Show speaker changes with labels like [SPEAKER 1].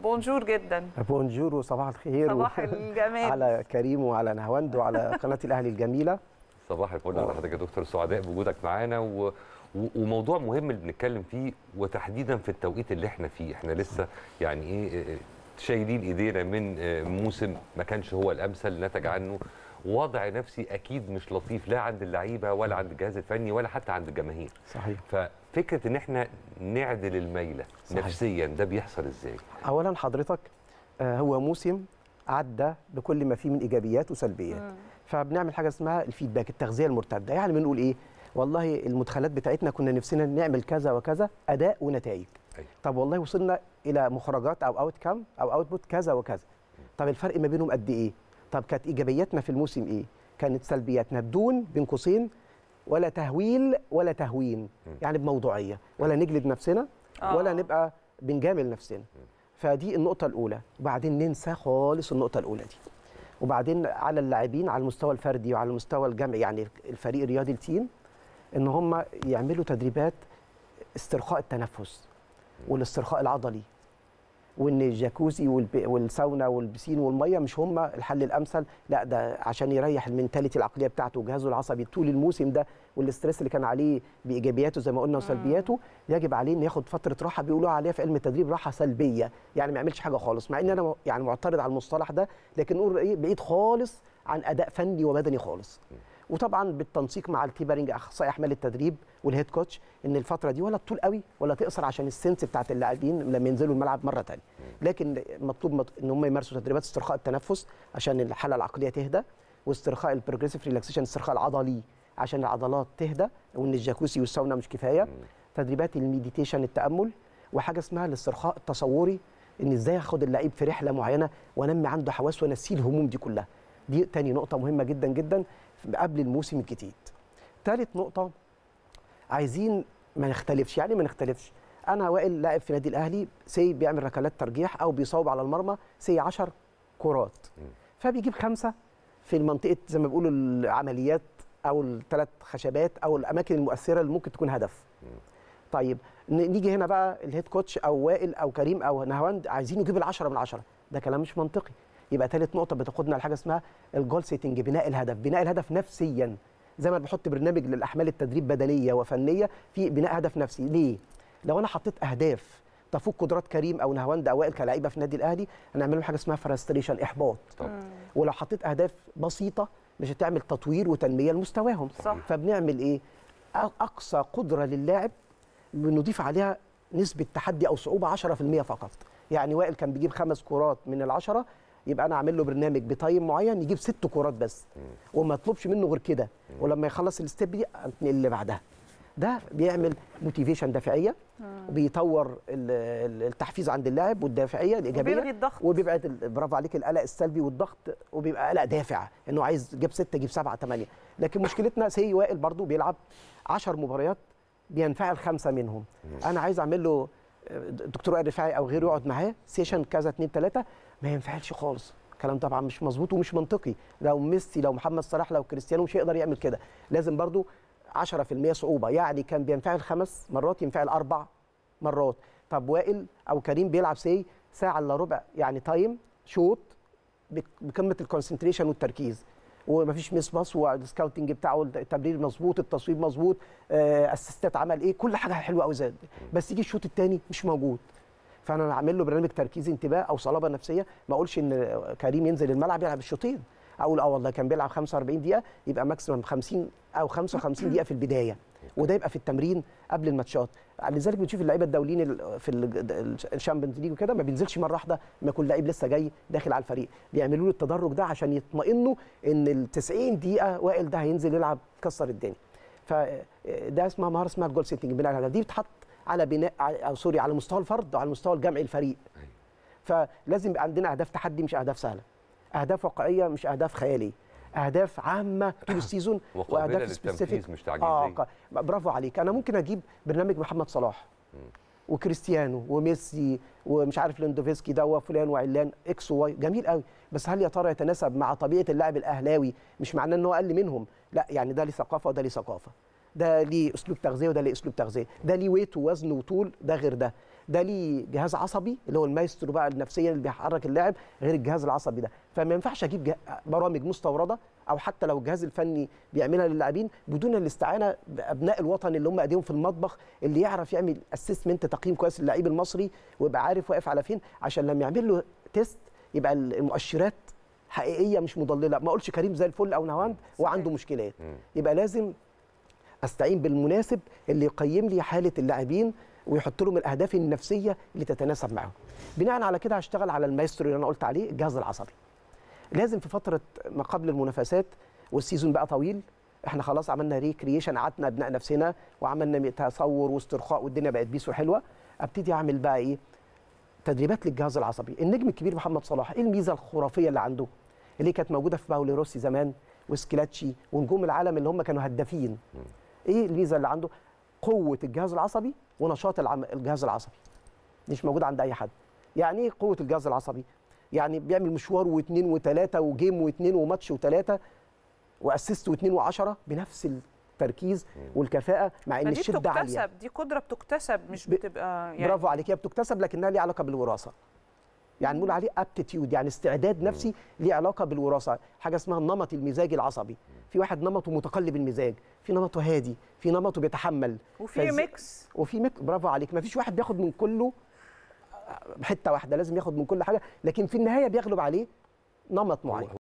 [SPEAKER 1] بونجور جدا
[SPEAKER 2] بونجور وصباح الخير
[SPEAKER 1] صباح الجمال
[SPEAKER 2] على كريم وعلى نهاوند وعلى قناه الاهلي الجميله
[SPEAKER 3] صباح الفل على حضرتك يا دكتور سعداء بوجودك معانا و... و- وموضوع مهم اللي بنتكلم فيه وتحديدا في التوقيت اللي احنا فيه احنا لسه يعني ايه إيه، شايلين ايدينا من آه، موسم ما كانش هو الامثل نتج عنه وضع نفسي اكيد مش لطيف لا عند اللعيبه ولا عند الجهاز الفني ولا حتى عند الجماهير
[SPEAKER 2] صحيح
[SPEAKER 3] ففكره ان احنا نعدل الميله
[SPEAKER 2] صحيح.
[SPEAKER 3] نفسيا ده بيحصل ازاي
[SPEAKER 2] اولا حضرتك آه، هو موسم عدى بكل ما فيه من ايجابيات وسلبيات فبنعمل حاجه اسمها الفيدباك التغذيه المرتده يعني بنقول ايه والله المدخلات بتاعتنا كنا نفسنا نعمل كذا وكذا اداء ونتائج
[SPEAKER 3] أيوة.
[SPEAKER 2] طب والله وصلنا الى مخرجات او اوت كام او اوتبوت كذا وكذا طب الفرق ما بينهم قد ايه طب كانت ايجابياتنا في الموسم ايه كانت سلبياتنا بدون بين قوسين ولا تهويل ولا تهوين يعني بموضوعيه ولا نجلد نفسنا ولا
[SPEAKER 1] آه.
[SPEAKER 2] نبقى بنجامل نفسنا فدي النقطة الأولى وبعدين ننسى خالص النقطة الأولى دي وبعدين على اللاعبين على المستوى الفردي وعلى المستوى الجمعي يعني الفريق الرياضي التيم ان هم يعملوا تدريبات استرخاء التنفس والاسترخاء العضلي وان الجاكوزي والب- والساونا والبسين والميه مش هم الحل الامثل لا ده عشان يريح المنتاليتي العقليه بتاعته وجهازه العصبي طول الموسم ده والاسترس اللي كان عليه بايجابياته زي ما قلنا وسلبياته يجب عليه ان ياخد فتره راحه بيقولوا عليها في علم التدريب راحه سلبيه يعني ما يعملش حاجه خالص مع ان انا م- يعني معترض على المصطلح ده لكن نقول ايه بعيد خالص عن اداء فني وبدني خالص وطبعا بالتنسيق مع الكيبرنج اخصائي احمال التدريب والهيد كوتش ان الفتره دي ولا تطول قوي ولا تقصر عشان السنس بتاعت اللاعبين لما ينزلوا الملعب مره ثانيه لكن مطلوب مط- ان هم يمارسوا تدريبات استرخاء التنفس عشان الحاله العقليه تهدى واسترخاء البروجريسيف ريلاكسيشن الاسترخاء العضلي عشان العضلات تهدى وان الجاكوسي والساونا مش كفايه تدريبات المديتيشن التامل وحاجه اسمها الاسترخاء التصوري ان ازاي اخد اللعيب في رحله معينه وانمي عنده حواس وانسيه الهموم دي كلها دي تاني نقطه مهمه جدا جدا قبل الموسم الجديد ثالث نقطه عايزين ما نختلفش يعني ما نختلفش انا وائل لاعب في نادي الاهلي سي بيعمل ركلات ترجيح او بيصوب على المرمى سي 10 كرات فبيجيب خمسه في المنطقه زي ما بيقولوا العمليات او الثلاث خشبات او الاماكن المؤثره اللي ممكن تكون هدف طيب ن- نيجي هنا بقى الهيد كوتش او وائل او كريم او نهاوند عايزين يجيب العشرة من عشرة ده كلام مش منطقي يبقى ثالث نقطه بتاخدنا لحاجه اسمها الجول سيتنج بناء الهدف بناء الهدف نفسيا زي ما بحط برنامج للاحمال التدريب بدنيه وفنيه في بناء هدف نفسي ليه لو انا حطيت اهداف تفوق قدرات كريم او نهاوند او وائل كلاعيبه في النادي الاهلي هنعمل لهم حاجه اسمها فرستريشن احباط
[SPEAKER 3] طبعا
[SPEAKER 2] ولو حطيت اهداف بسيطه مش هتعمل تطوير وتنميه لمستواهم
[SPEAKER 1] صح.
[SPEAKER 2] فبنعمل ايه أ- اقصى قدره للاعب بنضيف عليها نسبه تحدي او صعوبه 10% فقط يعني وائل كان بيجيب خمس كرات من العشرة يبقى انا اعمل له برنامج بتايم معين يجيب ست كرات بس وما اطلبش منه غير كده ولما يخلص الستيب دي انقل اللي بعدها ده بيعمل موتيفيشن دافعيه وبيطور ال- ال- التحفيز عند اللاعب والدافعيه الايجابيه
[SPEAKER 1] وبيلغي الضغط.
[SPEAKER 2] وبيبعد ال- برافو عليك القلق السلبي والضغط وبيبقى قلق دافع انه عايز جاب سته يجيب سبعه ثمانيه لكن مشكلتنا سي وائل برضو بيلعب 10 مباريات بينفعل خمسه منهم انا عايز اعمل له آه، دكتور وائل رفاعي او غيره يقعد معاه سيشن كذا اثنين ثلاثه ما ينفعلش خالص الكلام طبعا مش مظبوط ومش منطقي لو ميسي لو محمد صلاح لو كريستيانو مش هيقدر يعمل كده لازم برضو 10% صعوبه يعني كان بينفعل خمس مرات ينفعل اربع مرات طب وائل او كريم بيلعب سي ساعه الا ربع يعني تايم شوط بك- بقمه الكونسنتريشن والتركيز ومفيش ميس باص والسكاوتنج بتاعه التبرير مظبوط التصويب مظبوط آه، اسيستات عمل ايه كل حاجه حلوه قوي زاد بس يجي الشوط الثاني مش موجود فانا اعمل له برنامج تركيز انتباه او صلابه نفسيه ما اقولش ان كريم ينزل الملعب يلعب الشوطين اقول اه والله كان بيلعب 45 دقيقه يبقى ماكسيمم 50 او 55 دقيقه في البدايه وده يبقى في التمرين قبل الماتشات لذلك بنشوف اللعيبه الدوليين ال- في ال- الشامبيونز ليج وكده ما بينزلش مره واحده ما يكون لعيب لسه جاي داخل على الفريق بيعملوا له التدرج ده عشان يطمئنوا ان ال 90 دقيقه وائل ده هينزل يلعب كسر الدنيا فده اسمها مهاره اسمها الجول سيتنج بناء على دي بتحط على بناء او سوري على مستوى الفرد وعلى مستوى الجمعي الفريق فلازم يبقى عندنا اهداف تحدي مش اهداف سهله اهداف واقعيه مش اهداف خياليه اهداف عامه طول السيزون
[SPEAKER 3] وقابلة للتنفيذ مش تعجيزية.
[SPEAKER 2] اه ق- برافو عليك انا ممكن اجيب برنامج محمد صلاح وكريستيانو وميسي ومش عارف ليندوفسكي ده وفلان وعلان اكس وواي جميل قوي بس هل يا ترى يتناسب مع طبيعه اللاعب الاهلاوي مش معناه ان هو اقل منهم لا يعني ده ليه ثقافه وده ليه ثقافه ده ليه اسلوب تغذيه وده ليه اسلوب تغذيه ده ليه ويت ووزن وطول ده غير ده ده ليه جهاز عصبي اللي هو المايسترو بقى النفسيه اللي بيحرك اللاعب غير الجهاز العصبي ده فما ينفعش اجيب جه- برامج مستورده او حتى لو الجهاز الفني بيعملها للاعبين بدون الاستعانه بابناء الوطن اللي هم ايديهم في المطبخ اللي يعرف يعمل اسسمنت تقييم كويس للعيب المصري ويبقى عارف واقف على فين عشان لما يعمل له تيست يبقى المؤشرات حقيقيه مش مضلله ما اقولش كريم زي الفل او نهاوند وعنده مشكلات
[SPEAKER 3] مم.
[SPEAKER 2] يبقى لازم استعين بالمناسب اللي يقيم لي حاله اللاعبين ويحط لهم الاهداف النفسيه اللي تتناسب معاهم بناء على كده هشتغل على المايسترو اللي انا قلت عليه الجهاز العصبي لازم في فتره ما قبل المنافسات والسيزون بقى طويل احنا خلاص عملنا ريكريشن قعدنا ابناء نفسنا وعملنا تصور واسترخاء والدنيا بقت بيس وحلوه ابتدي اعمل بقى ايه تدريبات للجهاز العصبي النجم الكبير محمد صلاح ايه الميزه الخرافيه اللي عنده اللي كانت موجوده في باولي روسي زمان وسكيلاتشي ونجوم العالم اللي هم كانوا هدافين ايه الميزه اللي عنده قوه الجهاز العصبي ونشاط العم... الجهاز العصبي مش موجود عند اي حد يعني ايه قوه الجهاز العصبي يعني بيعمل مشوار واثنين وثلاثه وجيم واثنين وماتش وثلاثه واسيست واثنين وعشرة بنفس التركيز والكفاءه مع ان
[SPEAKER 1] فدي
[SPEAKER 2] الشده عاليه
[SPEAKER 1] بتكتسب دي قدره بتكتسب مش
[SPEAKER 2] ب-
[SPEAKER 1] بتبقى يعني
[SPEAKER 2] برافو عليك هي بتكتسب لكنها ليها علاقه بالوراثه يعني نقول عليه ابتيتيود يعني استعداد نفسي ليه علاقه بالوراثه حاجه اسمها النمط المزاجي العصبي في واحد نمطه متقلب المزاج في نمطه هادي في نمطه بيتحمل
[SPEAKER 1] وفي
[SPEAKER 2] فز-
[SPEAKER 1] ميكس
[SPEAKER 2] وفي ميك برافو عليك ما فيش واحد بياخد من كله حته واحده لازم ياخد من كل حاجه لكن في النهايه بيغلب عليه نمط معين